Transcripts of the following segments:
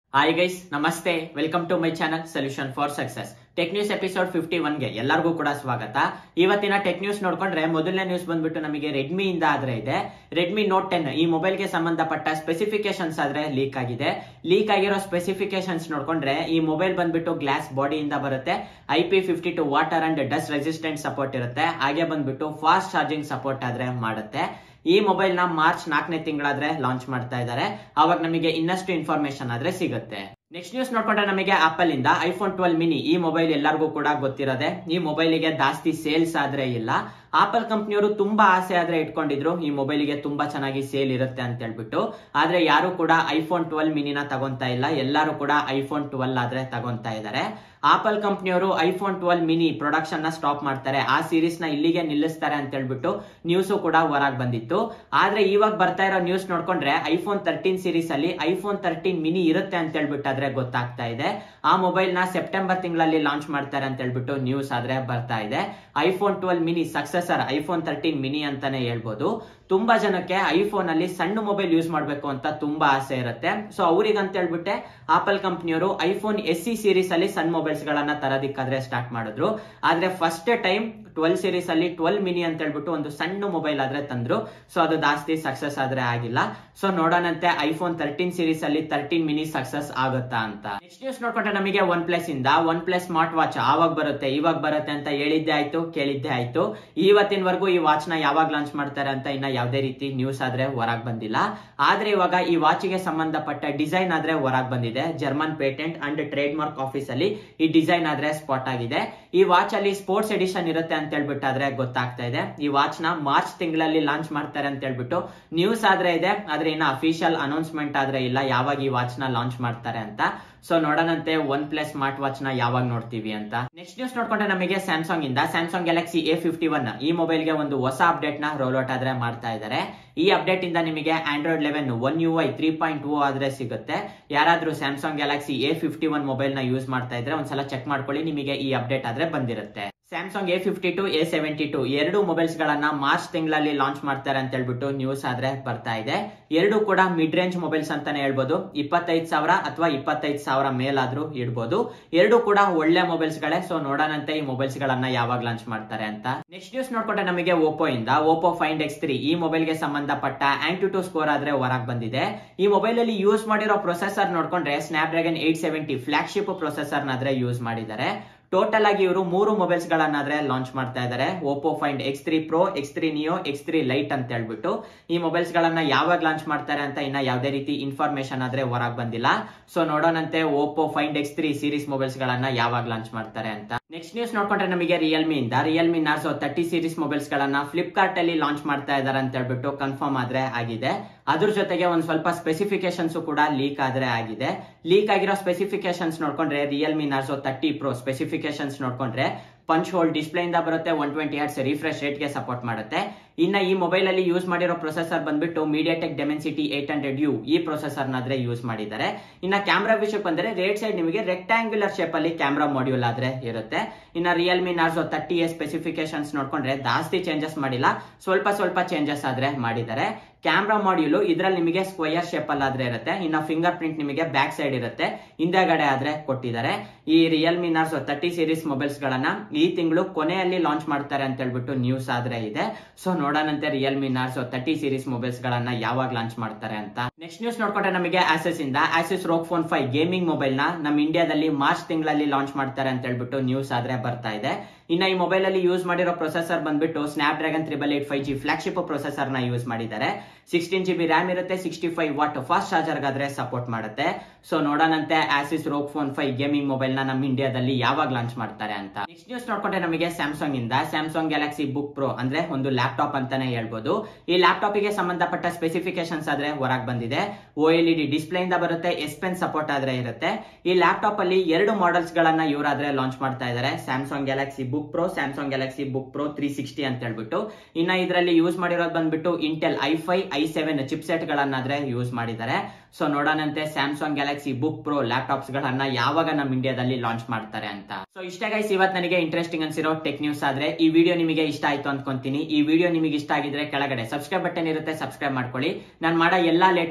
hi guys ನಮಸ್ತೆ welcome to my channel solution for success tech news episode fifty ಒನ್ಗೆ ಎಲ್ಲರಿಗೂ ಕೂಡ ಸ್ವಾಗತ ಇವತ್ತಿನ ಟೆಕ್ ನ್ಯೂಸ್ ನೋಡ್ಕೊಂಡ್ರೆ ಮೊದಲನೇ ನ್ಯೂಸ್ ಬಂದ್ಬಿಟ್ಟು ನಮಗೆ ರೆಡ್ಮಿ ಇಂದ ಆದ್ರೆ ಇದೆ ರೆಡ್ಮಿ ನೋಟ್ ಟೆನ್ ಈ ಮೊಬೈಲ್ಗೆ ಸಂಬಂಧಪಟ್ಟ ಸ್ಪೆಸಿಫಿಕೇಶನ್ಸ್ ಆದ್ರೆ ಲೀಕ್ ಆಗಿದೆ ಲೀಕ್ ಆಗಿರೋ ಸ್ಪೆಸಿಫಿಕೇಶನ್ಸ್ ನೋಡ್ಕೊಂಡ್ರೆ ಈ ಮೊಬೈಲ್ ಬಂದ್ಬಿಟ್ಟು ಗ್ಲಾಸ್ ಬಾಡಿಯಿಂದ ಬರುತ್ತೆ I P fifty two water and dust resistant support ಇರುತ್ತೆ ಹಾಗೆ ಬಂದ್ಬಿಟ್ಟು ಫಾಸ್ಟ್ ಚಾರ್ಜಿಂಗ್ ಸಪೋರ್ಟ್ ಆದ್ರೆ ಮಾಡುತ್ತೆ ಈ ಮೊಬೈಲ್ ನ ಮಾರ್ಚ್ ನಾಲ್ಕನೇ ತಿಂಗಳಾದ್ರೆ ಲಾಂಚ್ ಮಾಡ್ತಾ ಇದ್ದಾರೆ ಅವಾಗ ನಮಗೆ ಇನ್ನಷ್ಟು ಇನ್ಫಾರ್ಮೇಶನ್ ಆದ್ರೆ ಸಿಗುತ್ತೆ ನೆಕ್ಸ್ಟ್ ನ್ಯೂಸ್ ನೋಡ್ಕೊಂಡ್ರೆ ನಮಗೆ ಆಪಲ್ ಇಂದ ಐಫೋನ್ ಟ್ವೆಲ್ ಮಿನಿ ಈ ಮೊಬೈಲ್ ಎಲ್ಲರಿಗೂ ಕೂಡ ಗೊತ್ತಿರೋದೆ ಈ ಮೊಬೈಲಿಗೆ ಜಾಸ್ತಿ ಸೇಲ್ಸ್ ಆದ್ರೆ ಇಲ್ಲ ಆಪಲ್ ಕಂಪ್ನಿಯವರು ತುಂಬಾ ಆಸೆ ಆದ್ರೆ ಇಟ್ಕೊಂಡಿದ್ರು ಈ ಮೊಬೈಲಿಗೆ ತುಂಬಾ ಚೆನ್ನಾಗಿ ಸೇಲ್ ಇರುತ್ತೆ ಅಂತ ಹೇಳ್ಬಿಟ್ಟು ಆದ್ರೆ ಯಾರು ಕೂಡ ಐಫೋನ್ ಟ್ವೆಲ್ ಮಿನಿನ ತಗೊಂತಾ ಇಲ್ಲ ಎಲ್ಲರೂ ಕೂಡ ಐಫೋನ್ ಟ್ವೆಲ್ ಆದ್ರೆ ತಗೊಂತಾ ಇದ್ದಾರೆ ಆಪಲ್ ಕಂಪ್ನಿಯವರು ಐಫೋನ್ ಟ್ವೆಲ್ ಮಿನಿ ಪ್ರೊಡಕ್ಷನ್ ನ ಸ್ಟಾಪ್ ಮಾಡ್ತಾರೆ ಆ ಸೀರೀಸ್ ನ ಇಲ್ಲಿಗೆ ನಿಲ್ಲಿಸ್ತಾರೆ ಅಂತ ಹೇಳ್ಬಿಟ್ಟು ನ್ಯೂಸ್ ಕೂಡ ಹೊರಗ್ ಬಂದಿತ್ತು ಆದ್ರೆ ಇವಾಗ ಬರ್ತಾ ಇರೋ ನ್ಯೂಸ್ ನೋಡ್ಕೊಂಡ್ರೆ ಐಫೋನ್ ತರ್ಟೀನ್ ಸೀರೀಸ್ ಅಲ್ಲಿ ಐಫೋನ್ ತರ್ಟೀನ್ ಮಿನಿ ಇರುತ್ತೆ ಅಂತ ಹೇಳ್ಬಿಟ್ಟು ಆದ್ರೆ ಗೊತ್ತಾಗ್ತಾ ಇದೆ ಆ ಮೊಬೈಲ್ ನ ಸೆಪ್ಟೆಂಬರ್ ತಿಂಗಳಲ್ಲಿ ಲಾಂಚ್ ಮಾಡ್ತಾರೆ ಅಂತ ಹೇಳ್ಬಿಟ್ಟು ನ್ಯೂಸ್ ಆದ್ರೆ ಬರ್ತಾ ಇದೆ iPhone twelve mini successor iPhone thirteen mini ಅಂತಾನೆ ಹೇಳ್ಬೋದು ತುಂಬಾ ಜನಕ್ಕೆ ಐಫೋನ್ ಅಲ್ಲಿ ಸಣ್ಣ ಮೊಬೈಲ್ ಯೂಸ್ ಮಾಡಬೇಕು ಅಂತ ತುಂಬಾ ಆಸೆ ಇರುತ್ತೆ ಸೊ ಅವ್ರಿಗೆ ಅಂತ ಹೇಳ್ಬಿಟ್ಟೆ ಆಪಲ್ ಕಂಪ್ನಿಯವರು ಐಫೋನ್ ಎಸ್ ಸಿ ಸೀರೀಸ್ ಅಲ್ಲಿ ಸಣ್ಣ ಮೊಬೈಲ್ಸ್ ಗಳನ್ನ ತರೋದಿಕ್ಕಾದ್ರೆ ಸ್ಟಾರ್ಟ್ ಮಾಡಿದ್ರು ಆದ್ರೆ ಫಸ್ಟ್ ಟೈಮ್ ಟ್ವೆಲ್ ಸೀರೀಸ್ ಅಲ್ಲಿ ಟ್ವೆಲ್ ಮಿನಿ ಅಂತ ಹೇಳ್ಬಿಟ್ಟು ಒಂದು ಸಣ್ಣ ಮೊಬೈಲ್ ಆದ್ರೆ ತಂದ್ರು ಸೊ ಅದು ಜಾಸ್ತಿ ಸಕ್ಸಸ್ ಆದ್ರೆ ಆಗಿಲ್ಲ ಸೊ ನೋಡೋಣಂತೆ ಐಫೋನ್ ತರ್ಟೀನ್ ಸೀರೀಸ್ ಅಲ್ಲಿ ತರ್ಟೀನ್ ಮಿನಿ ಸಕ್ಸಸ್ ಆಗುತ್ತಾ ಅಂತ ನೆಕ್ಸ್ಟ್ ನ್ಯೂಸ್ ನೋಡ್ಕೊಂಡ್ರೆ ನಮಗೆ ಒನ್ ಪ್ಲಸ್ ಇಂದ ಒನ್ ಪ್ಲಸ್ ಸ್ಮಾರ್ಟ್ ವಾಚ್ ಆವಾಗ ಬರುತ್ತೆ ಇವಾಗ ಬರುತ್ತೆ ಅಂತ ಹೇಳಿದ್ದೆ ಆಯ್ತು ಕೇಳಿದ್ದೆ ಆಯ್ತು ಇವತ್ತಿನವರೆಗೂ ಈ ವಾಚ್ ನ ಯಾವಾಗ ಲಾಂಚ್ ಮಾಡ್ತಾರೆ ಅಂತ ಇನ್ನ ಯಾವುದೇ ರೀತಿ ನ್ಯೂಸ್ ಆದ್ರೆ ಹೊರಗ್ ಬಂದಿಲ್ಲ ಆದ್ರೆ ಇವಾಗ ಈ ವಾಚ್ ಗೆ ಸಂಬಂಧಪಟ್ಟ ಡಿಸೈನ್ ಆದ್ರೆ ಹೊರಗ್ ಬಂದಿದೆ German patent and trademark office ಅಲ್ಲಿ ಈ ಡಿಸೈನ್ ಆದ್ರೆ ಸ್ಪಾಟ್ ಆಗಿದೆ ಈ ವಾಚ್ ಅಲ್ಲಿ ಸ್ಪೋರ್ಟ್ಸ್ ಎಡಿಷನ್ ಇರುತ್ತೆ ಅಂತ ಹೇಳ್ಬಿಟ್ಟು ಆದ್ರೆ ಗೊತ್ತಾಗ್ತಾ ಇದೆ ಈ ವಾಚ್ ನ ಮಾರ್ಚ್ ತಿಂಗಳಲ್ಲಿ ಲಾಂಚ್ ಮಾಡ್ತಾರೆ ಅಂತ ಹೇಳ್ಬಿಟ್ಟು ನ್ಯೂಸ್ ಆದ್ರೆ ಇದೆ ಆದ್ರೆ ಇನ್ನ ಅಫಿಷಿಯಲ್ ಅನೌನ್ಸ್ಮೆಂಟ್ ಆದ್ರೆ ಇಲ್ಲ ಯಾವಾಗ ಈ ವಾಚ್ ನ ಲಾಂಚ್ ಮಾಡ್ತಾರೆ ಅಂತ ಸೊ ನೋಡೋಣಂತೆ ಒನ್ ಪ್ಲಸ್ ಸ್ಮಾರ್ಟ್ ವಾಚ್ ನ ಯಾವಾಗ ನೋಡ್ತೀವಿ ಅಂತ ನೆಕ್ಸ್ಟ್ ನ್ಯೂಸ್ ನೋಡ್ಕೊಂಡ್ರೆ ನಮಗೆ ಸ್ಯಾಮ್ಸಂಗ್ ಇಂದ Samsung Galaxy A fifty one ಈ ಮೊಬೈಲ್ ಗೆ ಒಂದು ಹೊಸ ಅಪ್ಡೇಟ್ ನ ರೋಲ್ಔಟ್ ಆದ್ರೆ ಮಾಡ್ತಾ ಇದ್ದಾರೆ ಈ ಅಪ್ಡೇಟ್ ಇಂದ ನಿಮಗೆ Android eleven one U I three point two ಆದ್ರೆ ಸಿಗುತ್ತೆ ಯಾರಾದ್ರೂ Samsung Galaxy A fifty one mobile ನ ಯೂಸ್ ಮಾಡ್ತಾ ಇದ್ರೆ ಒಂದ್ಸಲ ಚೆಕ್ ಮಾಡ್ಕೊಳ್ಳಿ ನಿಮಗೆ ಈ ಅಪ್ಡೇಟ್ ಆದ್ರೆ ಬಂದಿರುತ್ತೆ Samsung A fifty two A seventy two ಎರಡು ಮೊಬೈಲ್ಸ್ ಗಳನ್ನ ಮಾರ್ಚ್ ತಿಂಗಳಲ್ಲಿ ಲಾಂಚ್ ಮಾಡ್ತಾರೆ ಅಂತ ಹೇಳ್ಬಿಟ್ಟು ನ್ಯೂಸ್ ಆದ್ರೆ ಬರ್ತಾ ಇದೆ ಎರಡು ಕೂಡ ಮಿಡ್ ರೇಂಜ್ ಮೊಬೈಲ್ಸ್ ಅಂತಾನೆ ಹೇಳ್ಬೋದು ಇಪ್ಪತ್ತೈದು ಸಾವಿರ ಅಥವಾ ಇಪ್ಪತ್ತೈದು ಸಾವಿರ ಮೇಲಾದ್ರೂ ಇಡ್ಬೋದು ಎರಡು ಕೂಡ ಒಳ್ಳೆ ಮೊಬೈಲ್ಸ್ ಗಳೇ ಸೊ ನೋಡೋಣಂತೆ ಈ ಮೊಬೈಲ್ಸ್ ಗಳನ್ನ ಯಾವಾಗ ಲಾಂಚ್ ಮಾಡ್ತಾರೆ ಅಂತ ನೆಕ್ಸ್ಟ್ ನ್ಯೂಸ್ ನೋಡ್ಕೊಂಡ್ರೆ ನಮಗೆ ಓಪೋ ಇಂದ ಓಪೋ ಫೈಂಡ್ ಎಕ್ಸ್ ತ್ರೀ ಈ ಮೊಬೈಲ್ ಗೆ ಸಂಬಂಧಪಟ್ಟ ಆಂಟಿ ಟು ಸ್ಕೋರ್ ಆದ್ರೆ ಹೊರಗ್ ಬಂದಿದೆ ಈ ಮೊಬೈಲ್ ಅಲ್ಲಿ ಯೂಸ್ ಮಾಡಿರೋ ಪ್ರೊಸೆಸರ್ ನೋಡ್ಕೊಂಡ್ರೆ Snapdragon eight seventy flagship processor ನಾದ್ರೆ ಯೂಸ್ ಮಾಡಿದ್ದಾರೆ ಟೋಟಲ್ ಆಗಿ ಇವರು ಮೂರು ಮೊಬೈಲ್ಸ್ ಗಳನ್ನಾದ್ರೆ ಲಾಂಚ್ ಮಾಡ್ತಾ ಇದ್ದಾರೆ Oppo find X three pro X three neo X three lite ಅಂತ ಹೇಳ್ಬಿಟ್ಟು ಈ ಮೊಬೈಲ್ಸ್ ಗಳನ್ನ ಯಾವಾಗ ಲಾಂಚ್ ಮಾಡ್ತಾರೆ ಅಂತ ಇನ್ನ ಯಾವುದೇ ರೀತಿ ಇನ್ಫಾರ್ಮೇಶನ್ ಆದ್ರೆ ಹೊರಗ್ ಬಂದಿಲ್ಲ ಸೊ ನೋಡೋಣಂತೆ Oppo find X three series mobiles ಗಳನ್ನ ಯಾವಾಗ ಲಾಂಚ್ ಮಾಡ್ತಾರೆ ಅಂತ ನೆಕ್ಸ್ಟ್ ನ್ಯೂಸ್ ನೋಡ್ಕೊಂಡ್ರೆ ನಮಗೆ ರಿಯಲ್ಮಿ ಇಂದ Realme Narzo thirty series mobiles ಗಳನ್ನ ಫ್ಲಿಪ್ಕಾರ್ಟ್ ಅಲ್ಲಿ ಲಾಂಚ್ ಮಾಡ್ತಾ ಇದ್ದಾರೆ ಅಂತ ಹೇಳ್ಬಿಟ್ಟು ಕನ್ಫರ್ಮ್ ಆದ್ರೆ ಆಗಿದೆ ಅದ್ರ ಜೊತೆಗೆ ಒಂದ್ ಸ್ವಲ್ಪ ಸ್ಪೆಸಿಫಿಕೇಶನ್ಸ್ ಕೂಡ ಲೀಕ್ ಆದ್ರೆ ಆಗಿದೆ ಲೀಕ್ ಆಗಿರೋ ಸ್ಪೆಸಿಫಿಕೇಶನ್ಸ್ ನೋಡ್ಕೊಂಡ್ರೆ Realme Narzo thirty pro specifications ನೋಡ್ಕೊಂಡ್ರೆ ಪಂಚ್ ಹೋಲ್ ಡಿಸ್ಪ್ಲೇ ಇಂದ ಬರುತ್ತೆ one twenty hertz refresh rate ಗೆ ಸಪೋರ್ಟ್ ಮಾಡುತ್ತೆ ಇನ್ನ ಈ ಮೊಬೈಲ್ ಅಲ್ಲಿ ಯೂಸ್ ಮಾಡಿರೋ ಪ್ರೊಸೆಸರ್ ಬಂದ್ಬಿಟ್ಟು MediaTek Dimensity eight hundred U ಈ ಪ್ರೊಸೆಸರ್ ನಾದ್ರೆ ಯೂಸ್ ಮಾಡಿದ್ದಾರೆ ಇನ್ನ ಕ್ಯಾಮ್ರಾ ವಿಷಯಕ್ಕೆ ಬಂದ್ರೆ ರೇಟ್ ಸೈಡ್ ನಿಮಗೆ ರೆಕ್ಟಾಂಗ್ಯುಲರ್ ಶೇಪ್ ಅಲ್ಲಿ ಕ್ಯಾಮ್ರಾ ಮಾಡ್ಯೂಲ್ ಆದ್ರೆ ಇರುತ್ತೆ ಇನ್ನ Realme Narzo thirty A specifications ನೋಡ್ಕೊಂಡ್ರೆ ಜಾಸ್ತಿ ಚೇಂಜಸ್ ಮಾಡಿಲ್ಲ ಸ್ವಲ್ಪ ಸ್ವಲ್ಪ ಚೇಂಜಸ್ ಆದ್ರೆ ಮಾಡಿದ್ದಾರೆ ಕ್ಯಾಮ್ರಾ ಮಾಡ್ಯೂಲು ಇದ್ರಲ್ಲಿ ನಿಮಗೆ ಸ್ಕ್ವಯರ್ ಶೇಪ್ ಅಲ್ಲಿ ಆದ್ರೆ ಇರುತ್ತೆ ಇನ್ನ ಫಿಂಗರ್ ಪ್ರಿಂಟ್ ನಿಮಗೆ ಬ್ಯಾಕ್ ಸೈಡ್ ಇರುತ್ತೆ ಹಿಂದೆಗಡೆ ಆದ್ರೆ ಕೊಟ್ಟಿದ್ದಾರೆ ಈ Realme Narzo thirty series mobiles ಗಳನ್ನ ಈ ತಿಂಗಳು ಕೊನೆಯಲ್ಲಿ ಲಾಂಚ್ ಮಾಡ್ತಾರೆ ಅಂತ ಹೇಳ್ಬಿಟ್ಟು ನ್ಯೂಸ್ ಆದ್ರೆ ಇದೆ ಸೊ ನೋಡೋಣಂತೆ Realme Narzo thirty series mobiles ಗಳನ್ನ ಯಾವಾಗ ಲಾಂಚ್ ಮಾಡ್ತಾರೆ ಅಂತ ನೆಕ್ಸ್ಟ್ ನ್ಯೂಸ್ ನೋಡ್ಕೊಂಡ್ರೆ ನಮಗೆ ಆಸೆಸ್ ಇಂದ Asus ROG phone five gaming mobile ನ ನಮ್ಮ ಇಂಡಿಯಾದಲ್ಲಿ ಮಾರ್ಚ್ ತಿಂಗಳಲ್ಲಿ ಲಾಂಚ್ ಮಾಡ್ತಾರೆ ಅಂತ ಹೇಳ್ಬಿಟ್ಟು ನ್ಯೂಸ್ ಆದ್ರೆ ಬರ್ತಾ ಇದೆ ಇನ್ನ ಈ ಮೊಬೈಲ್ ಅಲ್ಲಿ ಯೂಸ್ ಮಾಡಿರೋ ಪ್ರೊಸೆಸರ್ ಬಂದ್ಬಿಟ್ಟು Snapdragon triple eight five G flagship processor ನ ಯೂಸ್ ಮಾಡಿದ್ದಾರೆ ಸಿಕ್ಸ್ಟೀನ್ ಜಿ ಬಿ ರ್ಯಾಮ್ ಇರುತ್ತೆ sixty five watt fast charger ಗಾದ್ರೆ ಸಪೋರ್ಟ್ ಮಾಡುತ್ತೆ ಸೊ ನೋಡೋಣಂತೆ Asus ROG phone five gaming mobile ನ ನಮ್ಮ ಇಂಡಿಯಾದಲ್ಲಿ ಯಾವಾಗ ಲಾಂಚ್ ಮಾಡ್ತಾರೆ ಅಂತ ನೆಕ್ಸ್ಟ್ ನ್ಯೂಸ್ ನೋಡ್ಕೊಂಡ್ರೆ ನಮಗೆ ಸ್ಯಾಮ್ಸಂಗ್ ಇಂದ ಸ್ಯಾಮ್ಸಂಗ್ ಗ್ಯಾಲಕ್ಸಿ ಬುಕ್ ಪ್ರೋ ಅಂದ್ರೆ ಒಂದು ಲ್ಯಾಪ್ಟಾಪ್ ಅಂತಾನೆ ಹೇಳ್ಬೋದು ಈ ಲ್ಯಾಪ್ಟಾಪ್ ಗೆ ಸಂಬಂಧಪಟ್ಟ ಸ್ಪೆಸಿಫಿಕೇಶನ್ಸ್ ಆದ್ರೆ ಹೊರಗ್ ಬಂದಿದೆ O L E D display ಇಂದ ಬರುತ್ತೆ ಎಸ್ ಪೆನ್ ಸಪೋರ್ಟ್ ಆದ್ರೆ ಇರುತ್ತೆ ಈ ಲ್ಯಾಪ್ಟಾಪ್ ಅಲ್ಲಿ ಎರಡು ಮಾಡೆಲ್ಸ್ ಗಳನ್ನ ಇವರಾದ್ರೆ ಲಾಂಚ್ ಮಾಡ್ತಾ ಇದ್ದಾರೆ Samsung Galaxy Book Pro Samsung Galaxy Book Pro three sixty ಅಂತ ಹೇಳ್ಬಿಟ್ಟು ಇನ್ನ ಇದರಲ್ಲಿ ಯೂಸ್ ಮಾಡಿರೋದು ಬಂದ್ಬಿಟ್ಟು Intel I five I seven chipset ಗಳನ್ನಾದ್ರೆ ಯೂಸ್ ಮಾಡಿದ್ದಾರೆ ಸೊ ನೋಡೋಣಂತೆ Samsung Galaxy Book Pro laptops ಗಳನ್ನ ಯಾವಾಗ ನಮ್ಮ ಇಂಡಿಯಾದಲ್ಲಿ ಲಾಂಚ್ ಮಾಡ್ತಾರೆ ಅಂತ ಸೊ ಇಷ್ಟ ಗೈಸ್ ಇವತ್ತು ನನಗೆ ಇಂಟ್ರೆಸ್ಟಿಂಗ್ ಅನ್ಸಿರೋ ಟೆಕ್ ನ್ಯೂಸ್ ಆದ್ರೆ ಈ ವಿಡಿಯೋ ನಿಮಗೆ ಇಷ್ಟ ಆಯ್ತು ಅನ್ಕೊಂತೀನಿ ಈ ವಿಡಿಯೋ ನಿಮಗೆ ಇಷ್ಟ ಆಗಿದ್ರೆ ಕೆಳಗಡೆ ಸಬ್ಸ್ಕ್ರೈಬ್ ಬಟನ್ ಇರುತ್ತೆ ಸಬ್ಸ್ಕ್ರೈಬ್ ಮಾಡ್ಕೊಳ್ಳಿ ನಾನು ಮಾಡೋ ಎಲ್ಲಾ ಲೇಟೆಸ್ಟ್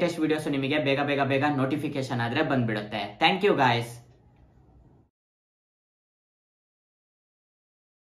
ಲೇಟೆಸ್ಟ್ ವಿಡಿಯೋಸ್ ನಿಮಗೆ ಬೇಗ ಬೇಗ ಬೇಗ ನೋಟಿಫಿಕೇಶನ್ ಆದ್ರೆ ಬಂದ್ಬಿಡುತ್ತೆ ಥ್ಯಾಂಕ್ ಯು ಗಾಯ್ಸ್